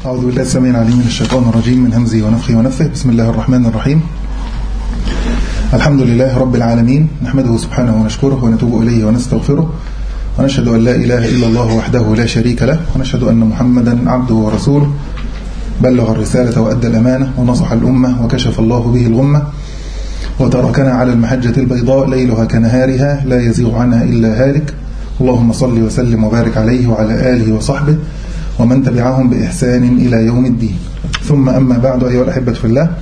أعوذ بالله السميع العليم من الشيطان الرجيم من همزه ونفخه ونفثه بسم الله الرحمن الرحيم الحمد لله رب العالمين نحمده سبحانه ونشكره ونتوب إليه ونستغفره ونشهد أن لا إله إلا الله وحده لا شريك له ونشهد أن محمدا عبده ورسوله بلغ الرسالة وأدى الأمانة ونصح الأمة وكشف الله به الغمة وتركنا على المحجة البيضاء ليلها كنهارها لا يزيغ عنها إلا هالك اللهم صل وسلم وبارك عليه وعلى آله وصحبه ومن تبعهم بإحسان إلى يوم الدين ثم أما بعد أيها الأحبة في الله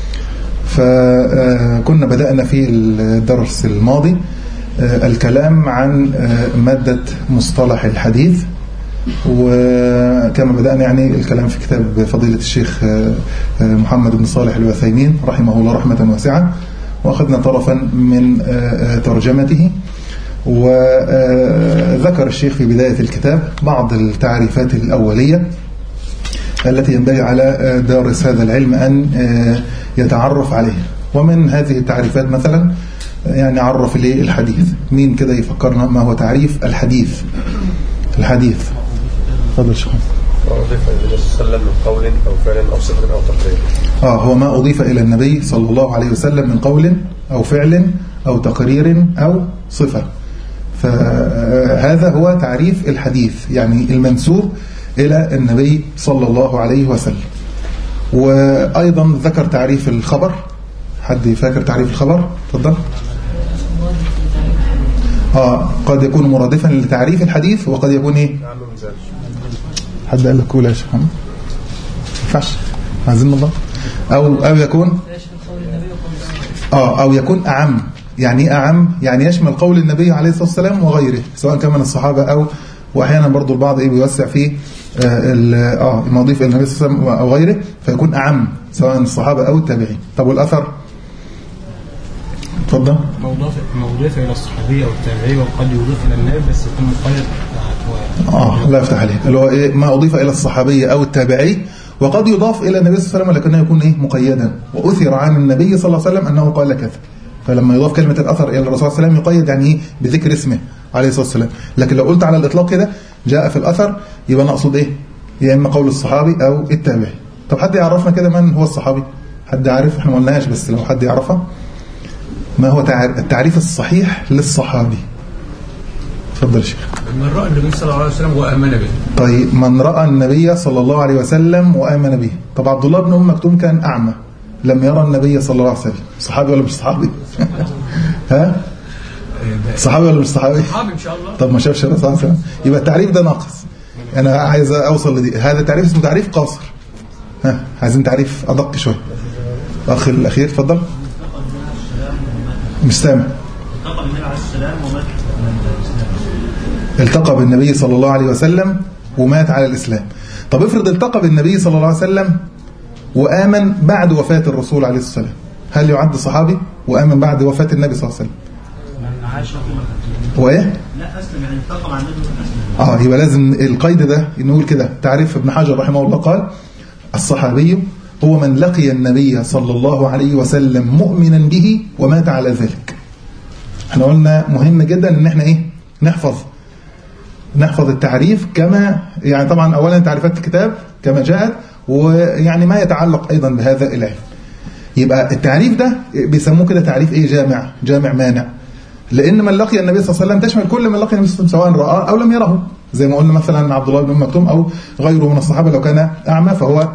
فكنا بدأنا في الدرس الماضي الكلام عن مادة مصطلح الحديث وكما بدأنا يعني الكلام في كتاب فضيلة الشيخ محمد بن صالح الوثيمين رحمه الله رحمة واسعة وأخذنا طرفا من ترجمته وذكر الشيخ في بداية الكتاب بعض التعريفات الأولية التي ينبغي على دارس هذا العلم أن يتعرف عليها ومن هذه التعريفات مثلا يعني عرف ليه الحديث مين كده يفكرنا ما هو تعريف الحديث الحديث تفضل شيخ وأضيف إلى النبي صلى الله عليه وسلم من قول أو فعل أو صفة أو تقرير آه هو ما أضيف إلى النبي صلى الله عليه وسلم من قول أو فعل أو تقرير أو صفة فهذا هو تعريف الحديث يعني المنسوب إلى النبي صلى الله عليه وسلم وأيضا ذكر تعريف الخبر حد فاكر تعريف الخبر تفضل آه قد يكون مرادفا لتعريف الحديث وقد يكون ايه نعم مثال حد قال لك كولا يا شيخ محمد؟ ما ينفعش عايزين الله او او يكون اه او يكون اعم يعني ايه اعم يعني يشمل قول النبي عليه الصلاه والسلام وغيره سواء كان من الصحابه او واحيانا برضو البعض ايه بيوسع فيه اه ال- اه ما اضيف الى النبي صلى الله عليه وسلم او غيره فيكون اعم سواء الصحابه او التابعين طب والاثر اتفضل موضوف موضوف الى الصحابي او التابعي وقد يضيف الى النبي بس يكون مقيد اه لا يفتح عليك اللي هو ايه ما اضيف الى الصحابي او التابعي وقد يضاف الى النبي صلى الله عليه وسلم لكنه يكون ايه مقيدا واثر عن النبي صلى الله عليه وسلم انه قال كذا فلما يضاف كلمه الاثر الى الرسول صلى الله عليه وسلم يقيد يعني ايه بذكر اسمه عليه الصلاه والسلام لكن لو قلت على الاطلاق كده جاء في الاثر يبقى نقصد ايه يا اما قول الصحابي او التابعي طب حد يعرفنا كده من هو الصحابي حد عارف احنا ما قلناش بس لو حد يعرفها ما هو تعر- التعريف الصحيح للصحابي اتفضل يا شيخ من راى النبي صلى الله عليه وسلم وامن به طيب من رأى النبي صلى الله عليه وسلم وآمن به طب عبد الله بن أم مكتوم كان أعمى لم يرى النبي صلى الله عليه وسلم صحابي ولا مش صحابي ها صحابي ولا مش صحابي صحابي ان شاء الله طب ما شافش الرسول صلى الله عليه وسلم يبقى التعريف ده ناقص انا عايز اوصل لدي هذا تعريف اسمه تعريف قاصر ها عايزين تعريف ادق شويه الاخ الاخير اتفضل مش سامع التقى بالنبي صلى الله عليه وسلم ومات على الإسلام طب افرض التقى بالنبي صلى الله عليه وسلم وآمن بعد وفاة الرسول عليه الصلاة والسلام هل يعد صحابي وآمن بعد وفاة النبي صلى الله عليه وسلم هو ايه لا اسلم يعني التقى مع النبي واسلم اه يبقى لازم القيد ده نقول كده تعريف ابن حجر رحمه الله قال الصحابي هو من لقي النبي صلى الله عليه وسلم مؤمنا به ومات على ذلك احنا قلنا مهم جدا ان احنا ايه نحفظ نحفظ التعريف كما يعني طبعا اولا تعريفات الكتاب كما جاءت ويعني ما يتعلق ايضا بهذا العلم يبقى التعريف ده بيسموه كده تعريف ايه جامع جامع مانع لان من لقي النبي صلى الله عليه وسلم تشمل كل من لقي النبي صلى الله عليه وسلم سواء رآه او لم يره زي ما قلنا مثلا عبد الله بن أم مكتوم او غيره من الصحابه لو كان اعمى فهو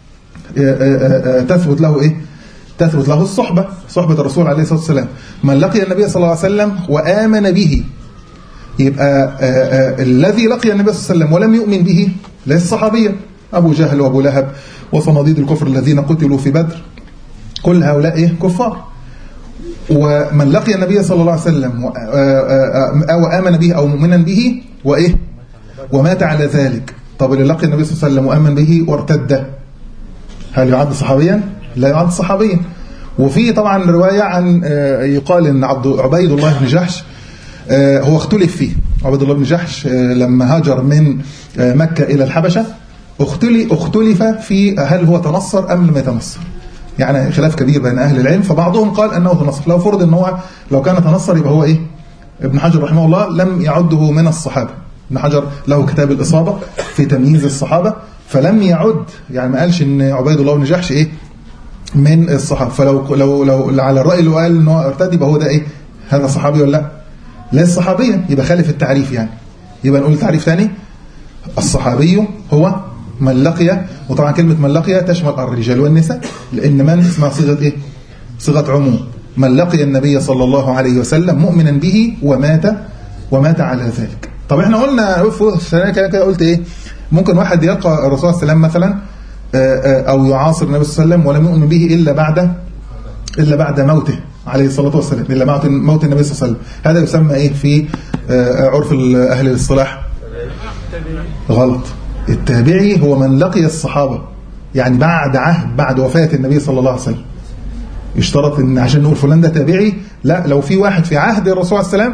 تثبت له ايه تثبت له الصحبه صحبه الرسول عليه الصلاه والسلام من لقي النبي صلى الله عليه وسلم وامن به يبقى آآ آآ الذي لقي النبي صلى الله عليه وسلم ولم يؤمن به ليس صحابيا أبو جهل وأبو لهب وصناديد الكفر الذين قتلوا في بدر كل هؤلاء إيه كفار ومن لقي النبي صلى الله عليه وسلم أو آمن به أو مؤمنا به وإيه ومات على ذلك طب اللي لقي النبي صلى الله عليه وسلم وآمن به وارتد هل يعد صحابيا؟ لا يعد صحابيا وفي طبعا رواية عن يقال ان عبد عبيد الله بن جحش هو اختلف فيه عبد الله بن جحش لما هاجر من مكة إلى الحبشة اختلف في هل هو تنصر أم لم يتنصر يعني خلاف كبير بين أهل العلم فبعضهم قال أنه تنصر لو فرض أنه هو لو كان تنصر يبقى هو إيه ابن حجر رحمه الله لم يعده من الصحابة ابن حجر له كتاب الإصابة في تمييز الصحابة فلم يعد يعني ما قالش ان عبيد الله بن جحش ايه من الصحابه فلو لو لو على الراي اللي قال ان هو ارتد يبقى هو ده ايه هذا صحابي ولا لا ليس صحابيا يبقى خالف التعريف يعني يبقى نقول تعريف ثاني الصحابي هو من لقي وطبعا كلمة من لقي تشمل الرجال والنساء لأن من اسمها صيغة إيه؟ صيغة عموم من لقي النبي صلى الله عليه وسلم مؤمنا به ومات ومات على ذلك طب احنا قلنا في الثانية كده كده قلت ايه ممكن واحد يلقى الرسول صلى الله عليه وسلم مثلا آه، آه، او يعاصر النبي صلى الله عليه وسلم ولم يؤمن به الا بعد الا بعد موته عليه الصلاه والسلام الا بعد موت النبي صلى الله عليه وسلم هذا يسمى ايه في آه، عرف اهل الاصطلاح غلط التابعي هو من لقي الصحابه يعني بعد عهد بعد وفاه النبي صلى الله عليه وسلم يشترط ان عشان نقول فلان ده تابعي لا لو في واحد في عهد الرسول عليه السلام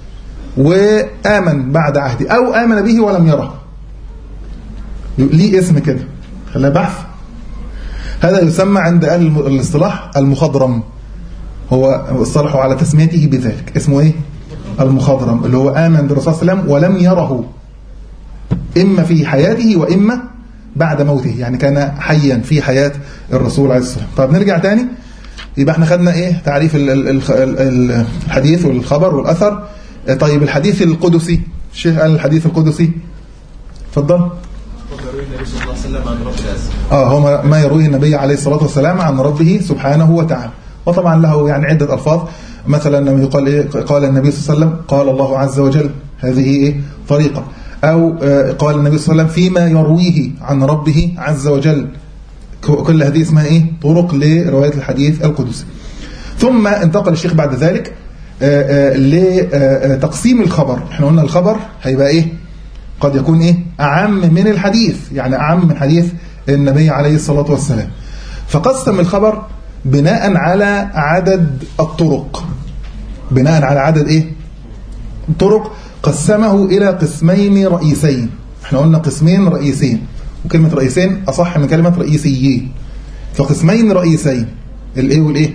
وآمن بعد عهده أو آمن به ولم يره ليه اسم كده خليها بحث هذا يسمى عند أهل الم- الاصطلاح المخضرم هو اصطلحوا على تسميته بذلك اسمه ايه المخضرم اللي هو آمن بالرسول صلى الله عليه وسلم ولم يره إما في حياته وإما بعد موته يعني كان حيا في حياة الرسول عليه الصلاة والسلام طب نرجع تاني يبقى احنا خدنا ايه تعريف ال- ال- ال- ال- الحديث والخبر والأثر طيب الحديث القدسي الشيخ قال الحديث القدسي اتفضل يروي النبي صلى الله عليه وسلم عن رب العزة اه هو ما- ما يرويه النبي عليه الصلاة والسلام عن ربه سبحانه وتعالى وطبعا له يعني عدة ألفاظ مثلا لما يقال إيه قال النبي صلى الله عليه وسلم قال الله عز وجل هذه إيه طريقة أو آه، قال النبي صلى الله عليه وسلم فيما يرويه عن ربه عز وجل ك- كل هذه اسمها إيه طرق لرواية الحديث القدسي ثم انتقل الشيخ بعد ذلك آه، آه، لتقسيم الخبر احنا قلنا الخبر هيبقى ايه قد يكون ايه اعم من الحديث يعني اعم من حديث النبي عليه الصلاة والسلام فقسم الخبر بناء على عدد الطرق بناء على عدد ايه طرق قسمه الى قسمين رئيسين احنا قلنا قسمين رئيسين وكلمة رئيسين اصح من كلمة رئيسيين فقسمين رئيسين الايه والايه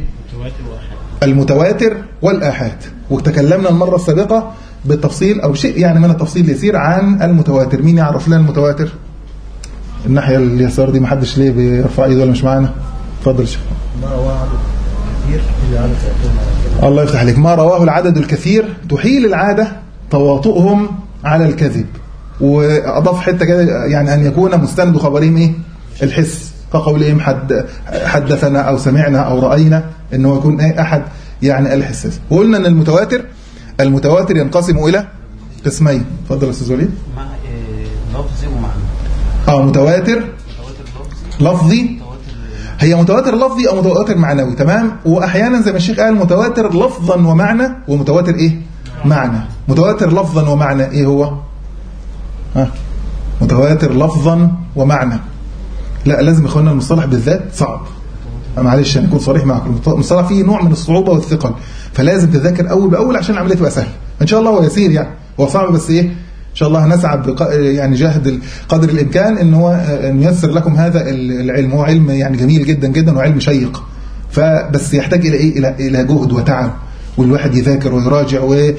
المتواتر والآحاد وتكلمنا المرة السابقة بالتفصيل أو شيء يعني من التفصيل يسير عن المتواتر مين يعرف لنا المتواتر الناحية اليسار دي محدش ليه بيرفع ايده ولا مش معانا اتفضل يا شيخ ما رواه عدد كثير إذا عدد سيكون الله يفتح عليك ما رواه العدد الكثير تحيل العادة تواطؤهم على الكذب وأضاف حتة كده يعني أن يكون مستند خبرهم إيه الحس كقولهم حد حدثنا أو سمعنا أو رأينا إن هو يكون إيه أحد يعني الحساس وقلنا أن المتواتر المتواتر ينقسم إلى قسمين اتفضل يا أستاذ وليد مع آه، لفظي ومعنى اه متواتر متواتر لفظي لفظي متواتر هي متواتر لفظي او متواتر معنوي تمام واحيانا زي ما الشيخ قال متواتر لفظا ومعنى ومتواتر ايه معنى متواتر لفظا ومعنى ايه هو ها متواتر لفظا ومعنى لا لازم يا اخوانا المصطلح بالذات صعب معلش انا اكون صريح معكم المصطلح فيه نوع من الصعوبه والثقل فلازم تذاكر اول باول عشان العمليه تبقى سهله ان شاء الله هو يسير يعني هو صعب بس ايه ان شاء الله هنسعى بق... يعني جاهد قدر الامكان ان هو آه، نيسر لكم هذا العلم هو علم يعني جميل جدا جدا وعلم شيق فبس يحتاج الى ايه الى الى جهد وتعب والواحد يذاكر ويراجع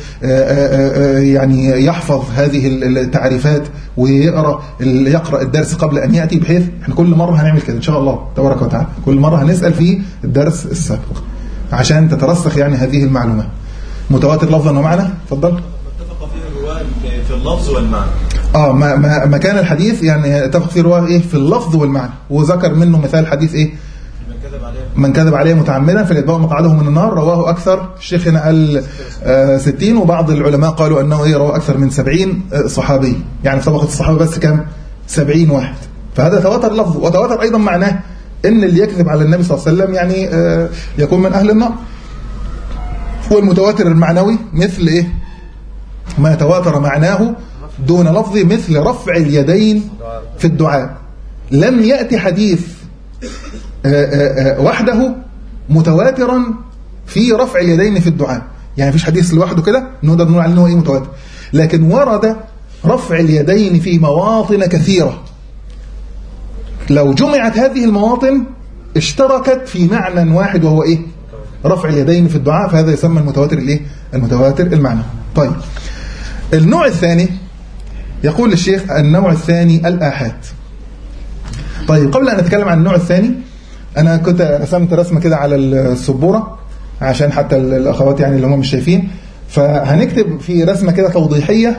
ويعني يحفظ هذه التعريفات ويقرا يقرا الدرس قبل ان ياتي بحيث احنا كل مره هنعمل كده ان شاء الله تبارك وتعالى كل مره هنسال في الدرس السابق عشان تترسخ يعني هذه المعلومات متواتر لفظا ومعنى اتفضل اتفق فيه الرواة في- في اللفظ والمعنى اه ما ما ما كان الحديث يعني اتفق فيه رواه ايه في اللفظ والمعنى وذكر منه مثال حديث ايه من كذب عليه من كذب عليه متعمدا فليتبوأ مقعده من النار رواه أكثر الشيخ هنا قال آه، 60 وبعض العلماء قالوا أنه إيه رواه أكثر من 70 آه، صحابي يعني في طبقة الصحابة بس كام 70 واحد فهذا تواتر لفظه وتواتر أيضا معناه إن اللي يكذب على النبي صلى الله عليه وسلم يعني آه، يكون من أهل النار والمتواتر المعنوي مثل إيه ما تواتر معناه دون لفظه مثل رفع اليدين في الدعاء لم يأتي حديث آه، آه، آه، وحده متواترا في رفع اليدين في الدعاء يعني مفيش حديث لوحده كده نقدر نقول عليه ان هو ايه متواتر لكن ورد رفع اليدين في مواطن كثيرة لو جمعت هذه المواطن اشتركت في معنى واحد وهو ايه رفع اليدين في الدعاء فهذا يسمى المتواتر الايه المتواتر المعنى طيب النوع الثاني يقول الشيخ النوع الثاني الآحاد طيب قبل ان نتكلم عن النوع الثاني انا كنت رسمت رسمه كده على السبوره عشان حتى الاخوات يعني اللي هم مش شايفين فهنكتب في رسمه كده توضيحيه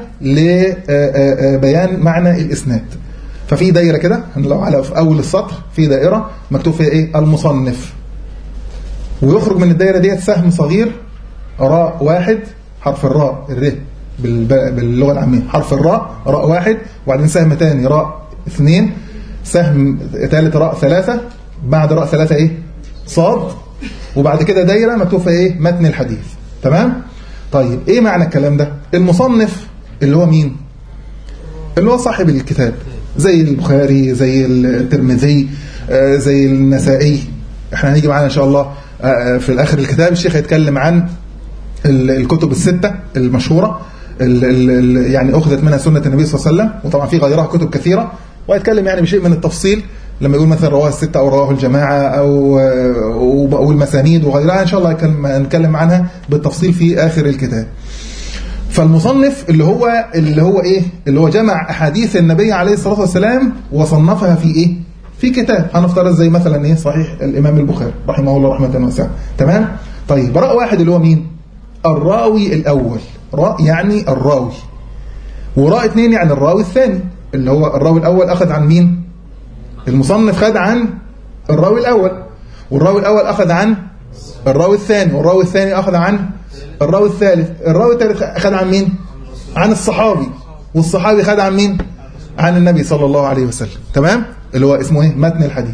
لبيان معنى الاسناد ففي دايره كده لو على في اول السطر في دائره مكتوب فيها ايه المصنف ويخرج من الدايره ديت سهم صغير راء واحد حرف الراء الر بالب- باللغه العاميه حرف الراء راء واحد وبعدين سهم تاني راء اثنين سهم ثالث راء ثلاثه بعد راء ثلاثه ايه صاد وبعد كده دايره مكتوب فيها ايه متن الحديث تمام طيب ايه معنى الكلام ده المصنف اللي هو مين اللي هو صاحب الكتاب زي البخاري زي الترمذي آه، زي النسائي احنا هنيجي معانا ان شاء الله آه، في الاخر الكتاب الشيخ هيتكلم عن ال- الكتب الستة المشهورة ال- ال- ال- يعني أخذت منها سنة النبي صلى الله عليه وسلم وطبعا في غيرها كتب كثيرة وهيتكلم يعني بشيء من التفصيل لما يقول مثلا رواه الستة أو رواه الجماعة أو أو المسانيد وغيرها إن شاء الله هنتكلم- هنتكلم عنها بالتفصيل في آخر الكتاب فالمصنف اللي هو اللي هو ايه اللي هو جمع احاديث النبي عليه الصلاه والسلام وصنفها في ايه في كتاب هنفترض زي مثلا ايه صحيح الامام البخاري رحمه الله رحمه واسعه تمام طيب راء واحد اللي هو مين الراوي الاول راء يعني الراوي وراء اثنين يعني الراوي الثاني اللي هو الراوي الاول اخذ عن مين المصنف خد عن الراوي الاول والراوي الاول اخذ عن الراوي الثاني والراوي الثاني اخذ عن الراوي الثالث الراوي الثالث خد عن مين عن الصحابي والصحابي خد عن مين عن النبي صلى الله عليه وسلم تمام اللي هو اسمه ايه متن الحديث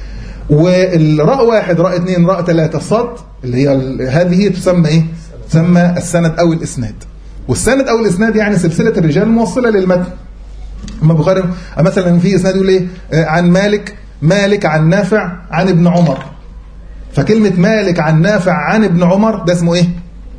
والراء واحد راء اثنين راء ثلاثة صد اللي هي ال- هذه تسمى ايه تسمى السند او الاسناد والسند او الاسناد يعني سلسلة الرجال الموصلة للمتن اما البخاري مثلا في اسناد يقول ايه آه، عن مالك مالك عن نافع عن ابن عمر فكلمة مالك عن نافع عن ابن عمر ده اسمه ايه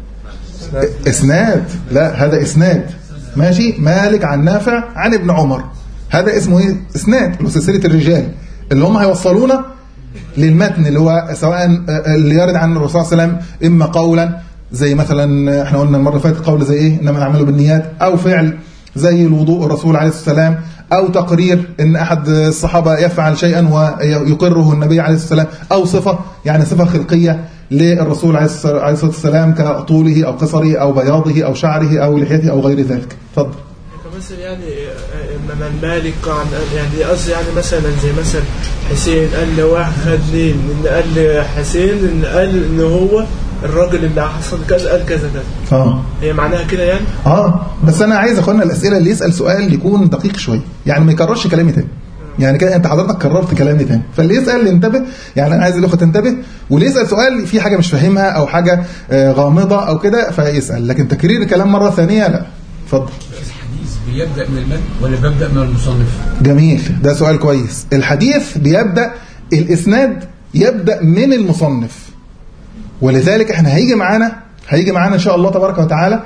اسناد لا هذا اسناد ماشي مالك عن نافع عن ابن عمر هذا اسمه ايه اسناد اللي هو سلسله الرجال اللي هم هيوصلونا للمتن اللي هو سواء اللي يرد عن الرسول صلى الله عليه وسلم اما قولا زي مثلا احنا قلنا المره اللي فاتت قول زي ايه انما نعمله بالنيات او فعل زي الوضوء الرسول عليه الصلاه والسلام او تقرير ان احد الصحابه يفعل شيئا ويقره النبي عليه الصلاه والسلام او صفه يعني صفه خلقيه للرسول عليه الصلاه عليه الصلاة والسلام كطوله او قصره او بياضه او شعره او لحيته او غير ذلك اتفضل مثلا يعني آه، انما المالك عن يعني قصدي يعني مثلا زي مثلا حسين قال لواحد خد مين ان قال لحسين ان قال ان هو الراجل اللي حصل كذا قال كذا كذا اه هي معناها كده يعني اه بس انا عايز اخوانا الاسئله اللي يسال سؤال يكون دقيق شويه يعني ما يكررش كلامي تاني يعني كده انت حضرتك كررت كلامي تاني فاللي يسال ينتبه يعني انا عايز الاخوه تنتبه واللي يسال سؤال في حاجه مش فاهمها او حاجه آه، غامضه او كده فيسال لكن تكرير الكلام مره ثانيه لا اتفضل الحديث بيبدأ من المتن ولا ببدأ من المصنف؟ جميل ده سؤال كويس الحديث بيبدا الاسناد يبدا من المصنف ولذلك احنا هيجي معانا هيجي معانا ان شاء الله تبارك وتعالى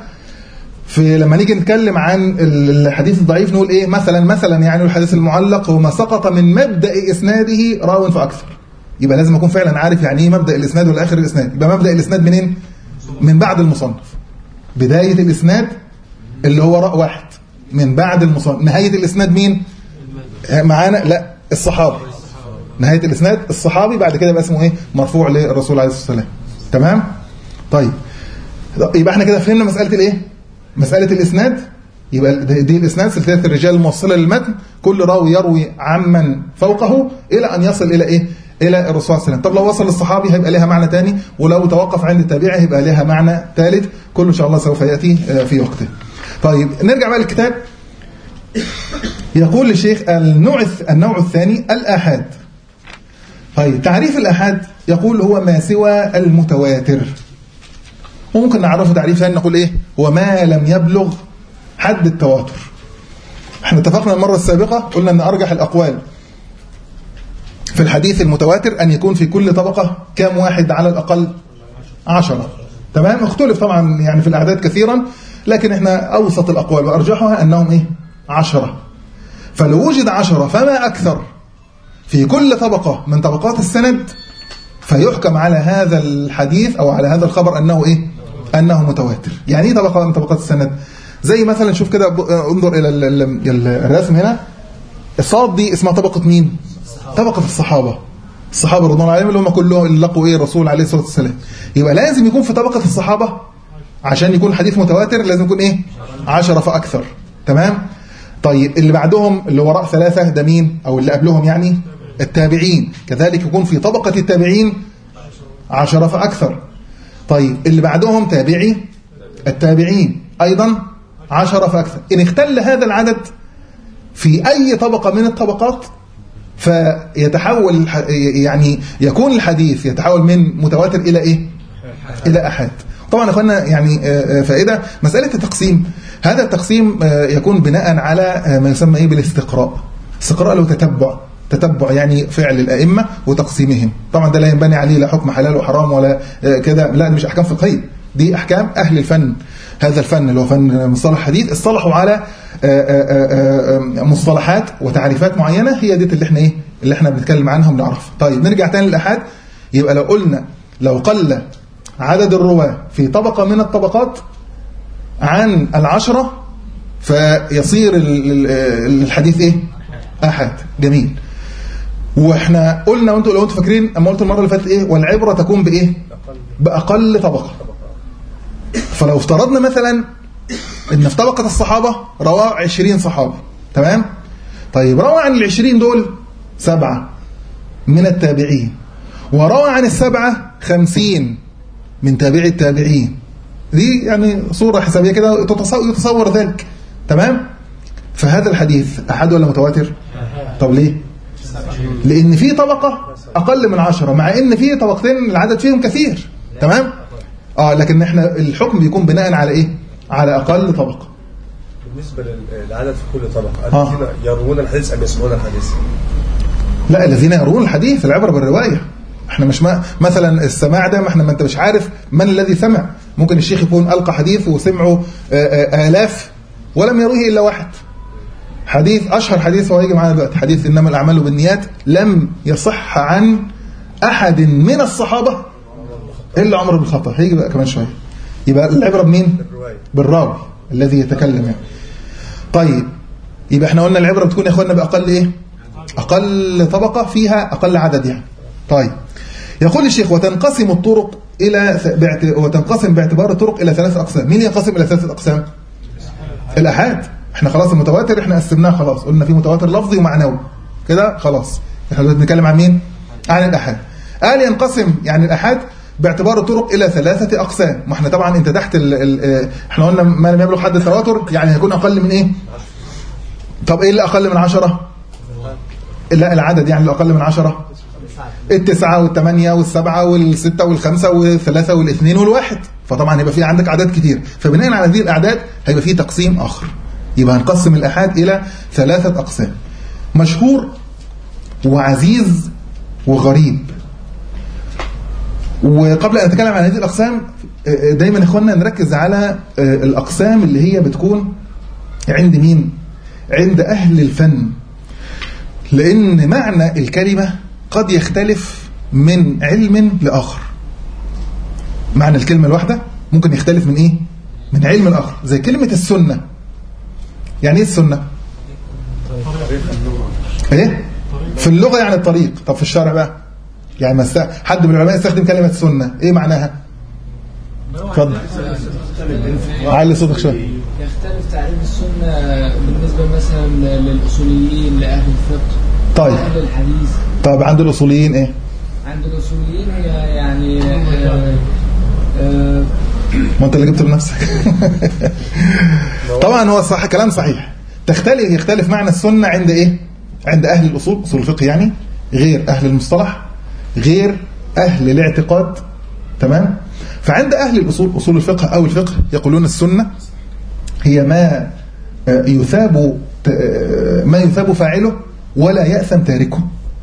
في لما نيجي نتكلم عن الحديث الضعيف نقول ايه مثلا مثلا يعني الحديث المعلق هو ما سقط من مبدا اسناده راو فاكثر يبقى لازم اكون فعلا عارف يعني ايه مبدا الاسناد ولا اخر الاسناد يبقى مبدا الاسناد منين من بعد المصنف بدايه الاسناد اللي هو راء واحد من بعد المصنف نهايه الاسناد مين معانا لا الصحابي نهايه الاسناد الصحابي بعد كده يبقى اسمه ايه مرفوع للرسول عليه الصلاه والسلام تمام طيب يبقى احنا كده فهمنا مساله الايه مساله الاسناد يبقى دي دي الاسناد سلسله الرجال الموصله للمتن كل راوي يروي عمن فوقه الى ان يصل الى ايه الى الرسول صلى الله عليه وسلم طب لو وصل للصحابي هيبقى لها معنى تاني ولو توقف عند التابعي هيبقى لها معنى ثالث كله ان شاء الله سوف ياتي آه، في وقته طيب نرجع بقى للكتاب يقول الشيخ النوع الث- النوع الثاني الآحاد طيب تعريف الآحاد يقول هو ما سوى المتواتر وممكن نعرفه تعريف ثاني نقول ايه هو ما لم يبلغ حد التواتر احنا اتفقنا المرة السابقة قلنا ان ارجح الاقوال في الحديث المتواتر ان يكون في كل طبقة كام واحد على الاقل عشرة تمام اختلف طبعا يعني في الاعداد كثيرا لكن احنا اوسط الاقوال وارجحها انهم ايه عشرة فلو وجد عشرة فما اكثر في كل طبقة من طبقات السند فيحكم على هذا الحديث او على هذا الخبر انه ايه انه متواتر يعني ايه طبقه من طبقات السند زي مثلا شوف كده ب- انظر الى ال- ال- ال- الرسم هنا الصاد دي اسمها طبقه مين طبقة الصحابة الصحابة رضوان الله عليهم اللي هم كلهم اللي لقوا ايه الرسول عليه الصلاة والسلام يبقى لازم يكون في طبقة الصحابة عشان يكون حديث متواتر لازم يكون ايه عشرة فأكثر تمام طيب اللي بعدهم اللي وراء ثلاثة ده مين او اللي قبلهم يعني التابعين كذلك يكون في طبقة التابعين عشرة فأكثر طيب اللي بعدهم تابعي التابعين أيضا عشرة فأكثر إن اختل هذا العدد في أي طبقة من الطبقات فيتحول الح- يعني يكون الحديث يتحول من متواتر إلى إيه؟ إلى أحد طبعا يا اخوانا يعني آه، آه، فائدة مسألة التقسيم هذا التقسيم آه، يكون بناء على آه، ما يسمى إيه بالاستقراء استقراء له تتبع تتبع يعني فعل الأئمة وتقسيمهم طبعا ده لا ينبني عليه لا حكم حلال وحرام ولا آه، كده لا دي مش أحكام فقهية دي أحكام أهل الفن هذا الفن اللي هو فن مصطلح حديث اصطلحوا على آه، آه، آه، آه، مصطلحات وتعريفات معينة هي دي اللي احنا ايه اللي احنا بنتكلم عنها وبنعرفها طيب نرجع تاني للأحاد يبقى لو قلنا لو قل عدد الرواة في طبقة من الطبقات عن العشرة فيصير ال- ال- الحديث ايه أحد جميل واحنا قلنا وانتوا لو انتوا فاكرين اما قلت المره اللي فاتت ايه والعبره تكون بايه باقل طبقه فلو افترضنا مثلا ان في طبقه الصحابه رواه 20 صحابي تمام طيب روى عن ال 20 دول سبعه من التابعين وروى عن السبعه 50 من تابعي التابعين دي يعني صوره حسابيه كده تتصور, يتصور ذلك تمام فهذا الحديث احد ولا متواتر طب ليه لان في طبقه اقل من عشرة مع ان في طبقتين العدد فيهم كثير تمام اه لكن احنا الحكم بيكون بناء على ايه على اقل طبقه بالنسبة للعدد في كل طبقة آه. الذين يروون الحديث أم يسمعون الحديث لا الذين يروون الحديث العبره بالروايه احنا مش ما مثلا السماع ده ما احنا ما انت مش عارف من الذي سمع ممكن الشيخ يكون القى حديث وسمعه آه، آه، الاف ولم يروه الا واحد حديث اشهر حديث هو هيجي معانا دلوقتي حديث انما الاعمال بالنيات لم يصح عن احد من الصحابه الا عمر بن الخطاب هيجي بقى كمان شويه يبقى العبره بمين الرواية بالراوي الذي يتكلم يعني طيب يبقى احنا قلنا العبره بتكون يا اخوانا باقل ايه اقل طبقه فيها اقل عدد يعني طيب يقول الشيخ وتنقسم الطرق الى ث- باعت... وتنقسم باعتبار الطرق الى ثلاث اقسام مين ينقسم الى ثلاثه اقسام الاحاد احنا خلاص المتواتر احنا قسمناه خلاص قلنا في متواتر لفظي ومعنوي كده خلاص احنا دلوقتي بنتكلم عن مين عن الاحاد قال ينقسم يعني الاحاد باعتبار الطرق الى ثلاثه اقسام ما احنا طبعا انت تحت ال ال احنا قلنا ما لم يبلغ حد التواتر يعني هيكون اقل من ايه طب ايه اللي اقل من عشرة لا العدد يعني اللي اقل من عشرة التسعة والثمانية والسبعة والستة والخمسة والثلاثة والاثنين والواحد فطبعا هيبقى في عندك أعداد كتير فبناء على هذه الأعداد هيبقى في تقسيم آخر يبقى هنقسم الأحاد إلى ثلاثة أقسام مشهور وعزيز وغريب وقبل أن نتكلم عن هذه الأقسام دايما يا إخواننا نركز على الأقسام اللي هي بتكون عند مين عند أهل الفن لأن معنى الكلمة قد يختلف من علم لآخر معنى الكلمة الواحدة ممكن يختلف من إيه؟ من علم الآخر زي كلمة السنة يعني إيه السنة؟ إيه؟ في اللغة يعني الطريق طب في الشرع بقى يعني ما است... حد من العلماء يستخدم كلمة سنة إيه معناها؟ اتفضل علي صوتك شوية يختلف تعريف السنة بالنسبة مثلا للأصوليين لأهل الفقه طيب أهل الحديث طب عند الأصوليين إيه؟ عند الأصوليين هي يعني آه، آه، ما انت اللي جبته لنفسك طبعا هو صح كلام صحيح تختلف يختلف معنى السنة عند ايه عند اهل الاصول اصول الفقه يعني غير اهل المصطلح غير اهل الاعتقاد تمام فعند اهل الاصول اصول الفقه او الفقه يقولون السنة هي ما آه، يثاب آه، ما يثاب فاعله ولا يأثم تاركه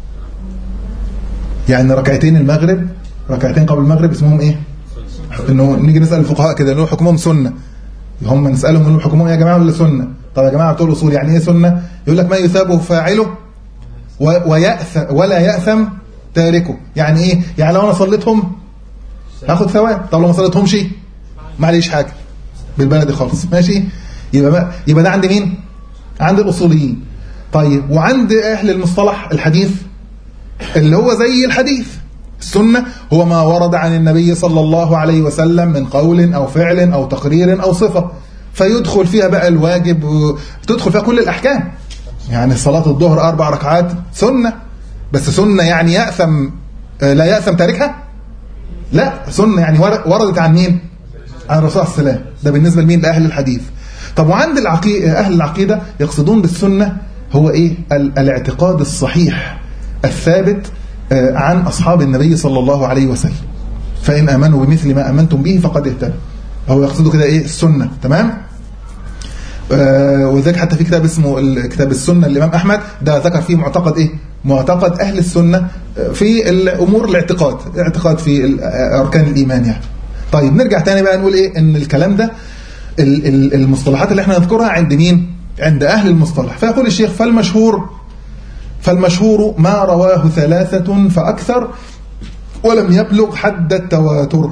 يعني ركعتين المغرب ركعتين قبل المغرب اسمهم ايه انه نيجي نسال الفقهاء كده نقول حكمهم سنه هم نسالهم نقول حكمهم يا جماعه ولا سنه طب يا جماعه بتوع الاصول يعني ايه سنه يقول لك ما يثابه فاعله و- ويأث ولا يأثم تاركه يعني ايه يعني لو انا صليتهم هاخد ثواب طب لو ما صليتهمش معليش حاجه بالبلدي خالص ماشي يبقى ما يبقى ده عند مين عند الاصوليين طيب وعند اهل المصطلح الحديث اللي هو زي الحديث السنة هو ما ورد عن النبي صلى الله عليه وسلم من قول أو فعل أو تقرير أو صفة فيدخل فيها بقى الواجب و- تدخل فيها كل الأحكام يعني صلاة الظهر أربع ركعات سنة بس سنة يعني يأثم آه، لا يأثم تاركها لا سنة يعني ور- وردت عن مين عن الرسول صلى الله عليه وسلم ده بالنسبة لمين لأهل الحديث طب وعند العقي... أهل العقيدة يقصدون بالسنة هو إيه ال... الاعتقاد الصحيح الثابت آه، عن أصحاب النبي صلى الله عليه وسلم فإن آمنوا بمثل ما آمنتم به فقد اهتدوا هو يقصدوا كده إيه السنة تمام آه، وذلك حتى في كتاب اسمه ال- كتاب السنة الإمام أحمد ده ذكر فيه معتقد إيه معتقد أهل السنة آه، في الأمور الاعتقاد اعتقاد في ال- آه، أركان الإيمان يعني طيب نرجع تاني بقى نقول إيه إن الكلام ده ال- ال- المصطلحات اللي احنا نذكرها عند مين عند أهل المصطلح فيقول الشيخ فالمشهور فالمشهور ما رواه ثلاثة فأكثر ولم يبلغ حد التواتر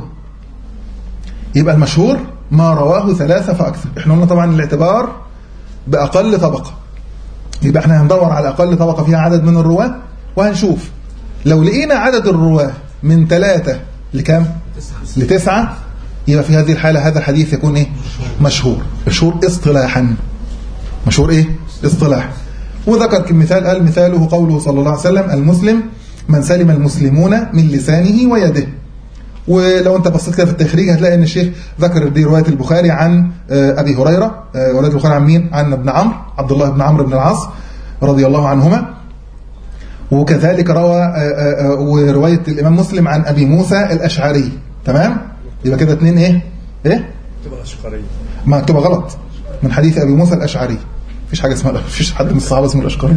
يبقى المشهور ما رواه ثلاثة فأكثر احنا قلنا طبعا الاعتبار بأقل طبقة يبقى احنا هندور على أقل طبقة فيها عدد من الرواة وهنشوف لو لقينا عدد الرواة من ثلاثة لكم لتسعة يبقى في هذه الحالة هذا الحديث يكون ايه مشهور مشهور اصطلاحا مشهور ايه اصطلاح وذكر مثال قال مثاله قوله صلى الله عليه وسلم المسلم من سلم المسلمون من لسانه ويده ولو انت بصيت كده في التخريج هتلاقي ان الشيخ ذكر دي روايه البخاري عن آه، ابي هريره آه، روايه البخاري عن مين عن ابن عمرو عبد الله بن عمرو بن العاص رضي الله عنهما وكذلك روى آه، آه، آه، وروايه الامام مسلم عن ابي موسى الاشعري تمام يبقى كده اتنين ايه ايه تبقى أشقرية مكتوبه غلط من حديث ابي موسى الاشعري مفيش حاجه اسمها مفيش حد من الصحابه اسمه الاشقري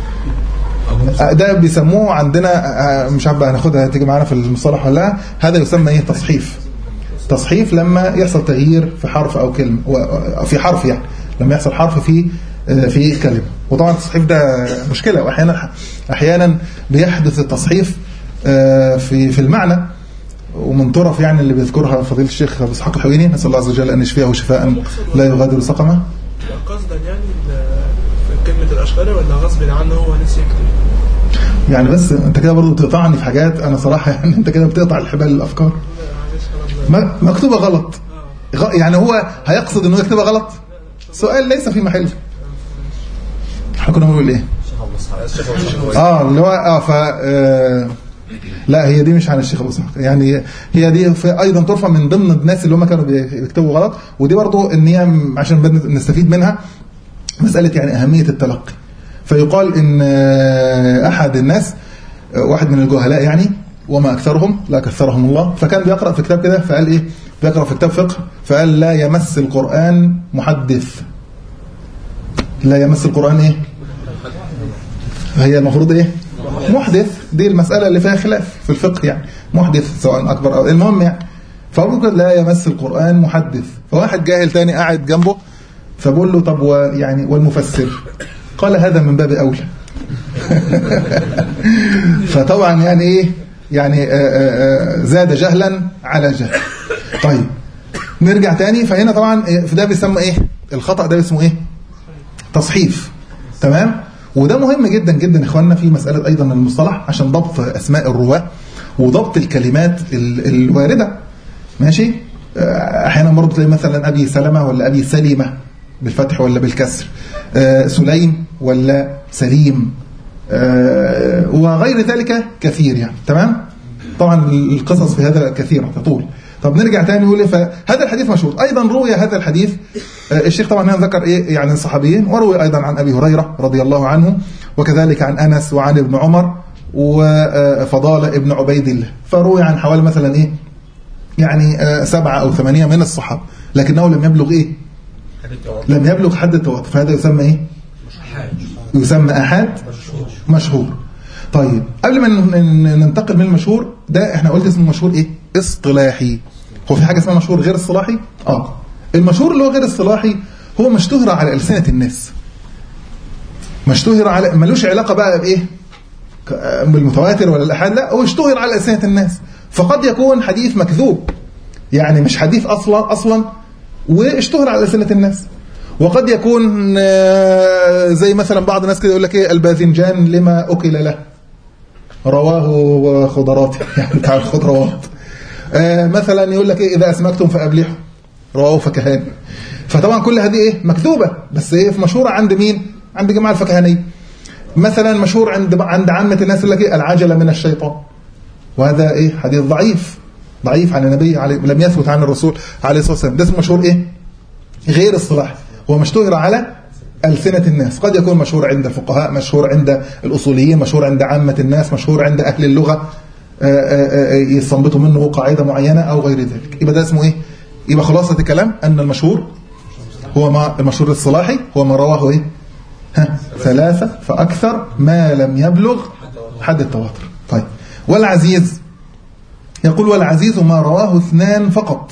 آه، ده بيسموه عندنا آه، مش عارف بقى هناخدها تيجي معانا في المصطلح ولا لا هذا يسمى ايه تصحيف تصحيف لما يحصل تغيير في حرف او كلمه و- في حرف يعني لما يحصل حرف في آه، في كلمه وطبعا التصحيف ده مشكله واحيانا احيانا بيحدث التصحيف آه، في في المعنى ومن طرف يعني اللي بيذكرها فضيله الشيخ ابو اسحاق الحويني نسال الله عز وجل ان يشفيه شفاء لا يغادر سقما قصدا يعني ال- كلمة الأشقري ولا غصب عنه هو نسي يكتب يعني بس انت كده برضه بتقطعني في حاجات انا صراحه يعني انت كده بتقطع الحبال الافكار ما- مكتوبه غلط غ- يعني هو هيقصد انه يكتبها غلط سؤال ليس في محله احنا كنا بنقول ايه الشيخ أبو إسحاق كويس. اه اللي هو اه ف آه، لا هي دي مش عن الشيخ ابو اسحاق يعني هي دي في ايضا ترفع من ضمن الناس اللي هم كانوا بيكتبوا غلط ودي برضه ان هي م- عشان بن- نستفيد منها مساله يعني اهميه التلقي فيقال ان آه، احد الناس آه، واحد من الجهلاء يعني وما اكثرهم لا كثرهم الله فكان بيقرا في كتاب كده فقال ايه بيقرا في كتاب فقه فقال لا يمس القران محدث لا يمس القران ايه هي المفروض ايه محدث دي المسألة اللي فيها خلاف في الفقه يعني محدث سواء أكبر أو المهم يعني فهو بيقول لا يمس القرآن محدث فواحد جاهل تاني قاعد جنبه فبقول له طب ويعني والمفسر قال هذا من باب أولى فطبعا يعني ايه يعني آه، آه، آه، زاد جهلا على جهل طيب نرجع تاني فهنا طبعا إيه، في ده بيسمى ايه الخطأ ده اسمه ايه تصحيف تمام وده مهم جدا جدا يا اخواننا في مسألة ايضا المصطلح عشان ضبط اسماء الرواة وضبط الكلمات ال- الواردة ماشي آه، احيانا برضه تلاقي مثلا ابي سلمة ولا ابي سليمة بالفتح ولا بالكسر آه، سليم ولا سليم آه، وغير ذلك كثير يعني تمام طبعا القصص في هذا كثيرة تطول طب نرجع تاني نقول إيه؟ فهذا الحديث مشهور ايضا روي هذا الحديث آه، الشيخ طبعا هنا ذكر ايه يعني الصحابيين وروي ايضا عن ابي هريره رضي الله عنه وكذلك عن انس وعن ابن عمر وفضاله ابن عبيد الله فروي عن حوالي مثلا ايه يعني آه، سبعه او ثمانيه من الصحابه لكنه لم يبلغ ايه لم يبلغ حد التواتر فهذا يسمى ايه يسمى احاد مشهور طيب قبل ما ن- ن- ننتقل من المشهور ده احنا قلت اسمه مشهور ايه اصطلاحي هو في حاجه اسمها مشهور غير اصطلاحي اه المشهور اللي هو غير اصطلاحي هو ما اشتهر على السنه الناس ما اشتهر على ملوش علاقه بقى بايه ك- آه، بالمتواتر ولا الاحاد لا هو اشتهر على السنه الناس فقد يكون حديث مكذوب يعني مش حديث اصلا اصلا واشتهر على ألسنة الناس وقد يكون آه، زي مثلا بعض الناس كده يقول لك ايه الباذنجان لما اكل له رواه خضرات يعني بتاع الخضروات آه مثلا يقول لك ايه اذا اسمكتم فابلحوا رواه فكهاني فطبعا كل هذه ايه مكتوبه بس ايه مشهوره عند مين عند جماعه الفكهانيه مثلا مشهور عند عند عامه الناس يقول لك ايه العجله من الشيطان وهذا ايه حديث ضعيف ضعيف عن النبي عليه لم يثبت عن الرسول عليه الصلاه والسلام ده اسمه مشهور ايه غير الصلاح هو مشتهر على ألسنة الناس قد يكون مشهور عند الفقهاء مشهور عند الأصوليين مشهور عند عامة الناس مشهور عند أهل اللغة آه، آه، آه، يستنبطوا منه قاعدة معينة أو غير ذلك يبقى ده اسمه إيه يبقى خلاصة الكلام أن المشهور هو ما المشهور الصلاحي هو ما رواه إيه ها ثلاثة فأكثر ما لم يبلغ حد التواتر طيب والعزيز يقول والعزيز ما رواه اثنان فقط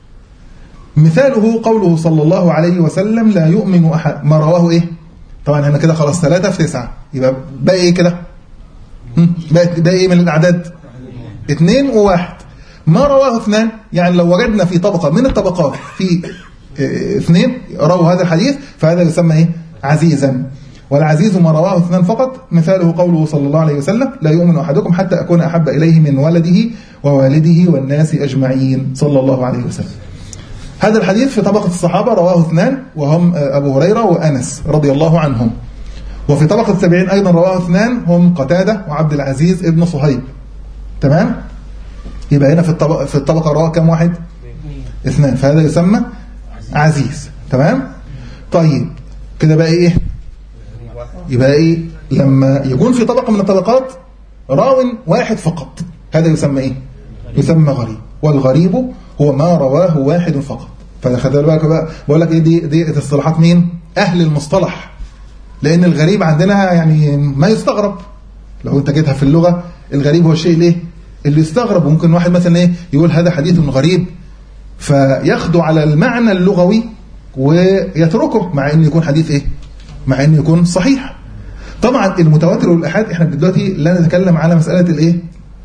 مثاله قوله صلى الله عليه وسلم لا يؤمن أحد ما رواه إيه طبعا هنا كده خلاص ثلاثة في تسعة يبقى باقي إيه كده هم؟ باقي باقي إيه من الأعداد اثنين وواحد ما رواه اثنان يعني لو وجدنا في طبقة من الطبقات في اه، اثنين رووا هذا الحديث فهذا يسمى إيه عزيزا والعزيز ما رواه اثنان فقط مثاله قوله صلى الله عليه وسلم لا يؤمن أحدكم حتى أكون أحب إليه من ولده ووالده والناس أجمعين صلى الله عليه وسلم هذا الحديث في طبقة الصحابة رواه اثنان وهم أبو هريرة وأنس رضي الله عنهم وفي طبقة التابعين أيضا رواه اثنان هم قتادة وعبد العزيز ابن صهيب تمام يبقى هنا في الطبقة, في الطبقة رواه كم واحد اثنان فهذا يسمى عزيز تمام طيب كده بقى ايه يبقى ايه لما يكون في طبقة من الطبقات راو واحد فقط هذا يسمى ايه يسمى غريب والغريب هو ما رواه واحد فقط فخد بالك بقى بقول لك ايه دي دي اصطلاحات مين اهل المصطلح لان الغريب عندنا يعني ما يستغرب لو انت جيتها في اللغه الغريب هو الشيء الايه اللي يستغرب وممكن واحد مثلا ايه يقول هذا حديث غريب فياخده على المعنى اللغوي ويتركه مع انه يكون حديث ايه مع انه يكون صحيح طبعا المتواتر والاحاد احنا دلوقتي لا نتكلم على مساله الايه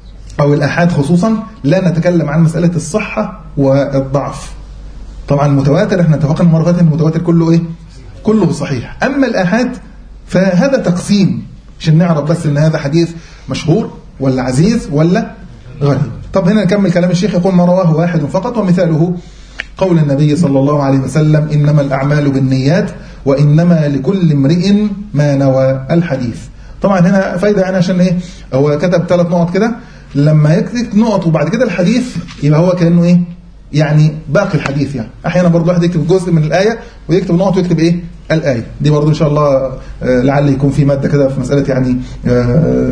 او الاحاد خصوصا لا نتكلم عن مساله الصحه والضعف طبعا المتواتر احنا اتفقنا المره اللي فاتت ان المتواتر كله ايه كله صحيح اما الاحاد فهذا تقسيم عشان نعرف بس ان هذا حديث مشهور ولا عزيز ولا غريب طب هنا نكمل كلام الشيخ يقول ما رواه واحد فقط ومثاله قول النبي صلى الله عليه وسلم إنما الأعمال بالنيات وإنما لكل امرئ ما نوى الحديث طبعا هنا فايدة يعني عشان إيه هو كتب ثلاث نقط كده لما يكتب نقط وبعد كده الحديث يبقى هو كأنه إيه يعني باقي الحديث يعني أحيانا برضه واحد يكتب جزء من الآية ويكتب نقط ويكتب إيه الآية دي برضه إن شاء الله آه، لعل يكون في مادة كده في مسألة يعني آه،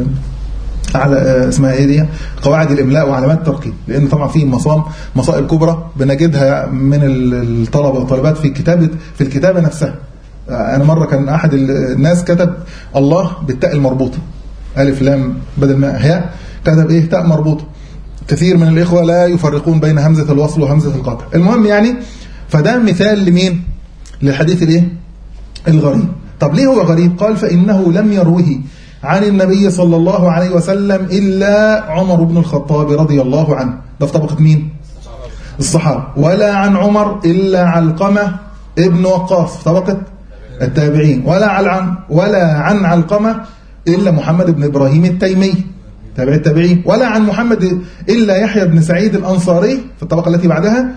على آه، اسمها ايه دي قواعد الاملاء وعلامات الترقيم لان طبعا في مصام مصائب كبرى بنجدها من ال- الطلبه والطالبات في كتابه في الكتابه نفسها آه، انا مره كان احد ال- الناس كتب الله بالتاء المربوطه الف لام بدل ما هاء كتب ايه تاء مربوطه كثير من الاخوه لا يفرقون بين همزه الوصل وهمزه القطع المهم يعني فده مثال لمين للحديث الايه الغريب طب ليه هو غريب قال فإنه لم يروه عن النبي صلى الله عليه وسلم إلا عمر بن الخطاب رضي الله عنه ده في طبقة مين الصحابة ولا عن عمر إلا علقمة ابن وقاص في طبقة التابعين ولا عن ولا عن علقمة إلا محمد بن إبراهيم التيمي تابع التابعين ولا عن محمد إلا يحيى بن سعيد الأنصاري في الطبقة التي بعدها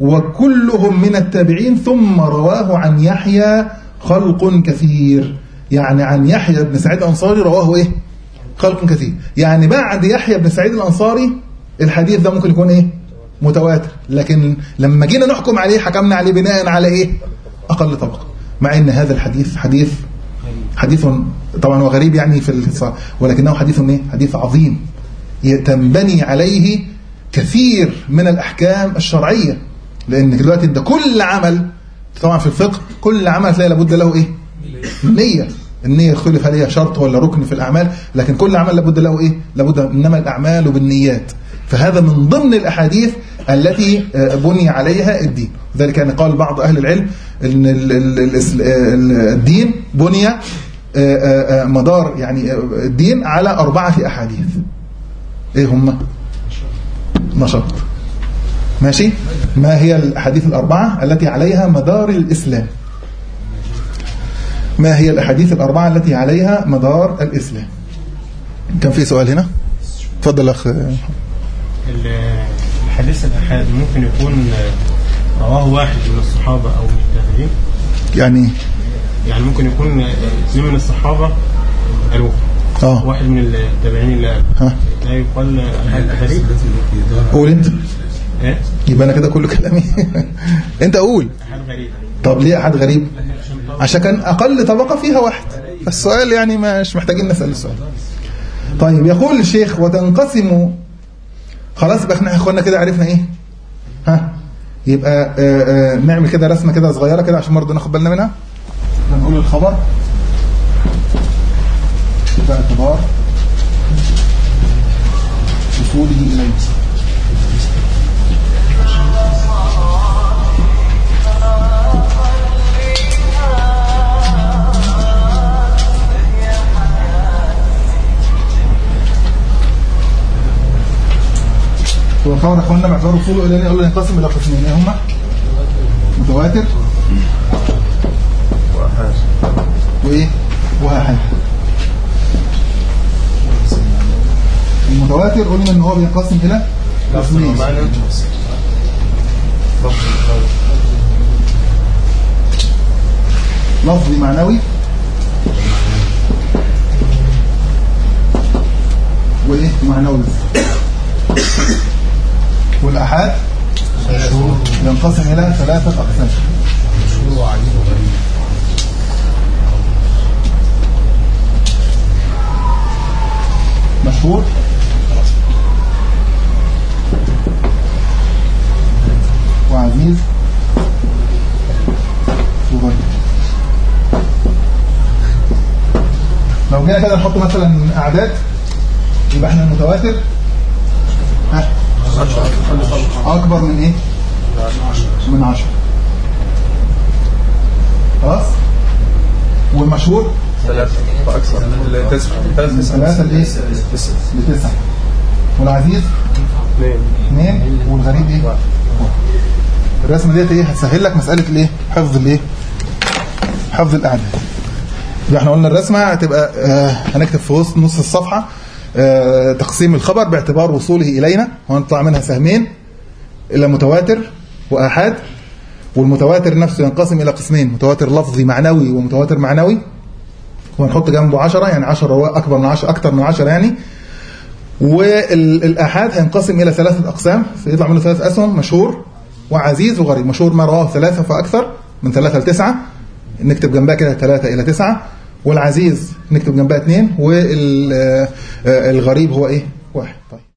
وكلهم من التابعين ثم رواه عن يحيى خلق كثير يعني عن يحيى بن سعيد الأنصاري رواه إيه خلق كثير يعني بعد يحيى بن سعيد الأنصاري الحديث ده ممكن يكون إيه متواتر لكن لما جينا نحكم عليه حكمنا عليه بناء على إيه أقل طبقة مع ان هذا الحديث حديث حديث طبعا هو غريب يعني في الصحة ولكنه حديث ايه حديث عظيم تنبني عليه كثير من الاحكام الشرعيه لان دلوقتي ده كل عمل طبعا في الفقه كل عمل تلاقي لابد له ايه نيه النية يختلف هل هي شرط ولا ركن في الأعمال لكن كل عمل لابد له إيه لابد إنما الأعمال بالنيات فهذا من ضمن الأحاديث التي بني عليها الدين ذلك يعني قال بعض أهل العلم أن ال- ال- ال- ال- الدين بني مدار يعني الدين على أربعة أحاديث إيه هم نشط ماشي ما هي الأحاديث الأربعة التي عليها مدار الإسلام ما هي الأحاديث الأربعة التي عليها مدار الإسلام كان في سؤال هنا اتفضل يا اخ ال- الحديث الأحاد ممكن يكون آه، رواه واحد من الصحابة أو من التابعين يعني يعني ممكن يكون آه، اثنين من الصحابة قالوه اه واحد من التابعين اللي قال ها لا يقال أحاد غريب التي يدار قول انت إيه؟ يبقى انا كده كل كلامي انت قول أحاد غريب طب ليه احد غريب عشان كان اقل طبقه فيها واحد السؤال يعني مش محتاجين نسال السؤال طيب يقول الشيخ وتنقسم خلاص يبقى احنا يا اخوانا كده عرفنا ايه ها يبقى آه آه نعمل كده رسمه كده صغيره كده عشان برضه ناخد بالنا منها هنقول الخبر باعتبار وصوله اليه هو الخبر يا اخوانا باعتبار وصوله اليه يقول ينقسم الى قسمين ايه هما؟ متواتر وايه؟ واحد المتواتر قلنا ان هو بينقسم الى قسمين لفظي معنوي وايه معنوي والاحاد ينقسم الى ثلاثه اقسام مشهور وعزيز وغريب لو جينا كده نحط مثلا اعداد يبقى احنا المتواتر ها اكبر من ايه من عشرة خلاص والمشهور ثلاثة فأكثر تسعة من تسعة ثلاثة لايه لتسعة والعزيز اثنين اثنين والغريب ايه واحد. الرسمه ديت ايه هتسهل لك مساله الايه حفظ الايه حفظ الاعداد يبقى احنا قلنا الرسمه هتبقى آه هنكتب في وسط نص الصفحه آه تقسيم الخبر باعتبار وصوله الينا وهنطلع منها سهمين الى متواتر واحاد والمتواتر نفسه ينقسم الى قسمين متواتر لفظي معنوي ومتواتر معنوي وهنحط جنبه 10 يعني 10 هو اكبر من 10 اكتر من 10 يعني والآحاد هينقسم إلى ثلاثة أقسام يطلع منه ثلاث أسهم مشهور وعزيز وغريب مشهور ما رواه ثلاثة فأكثر من ثلاثة لتسعة نكتب جنبها كده ثلاثة إلى تسعة والعزيز نكتب جنبها اثنين والغريب هو إيه واحد طيب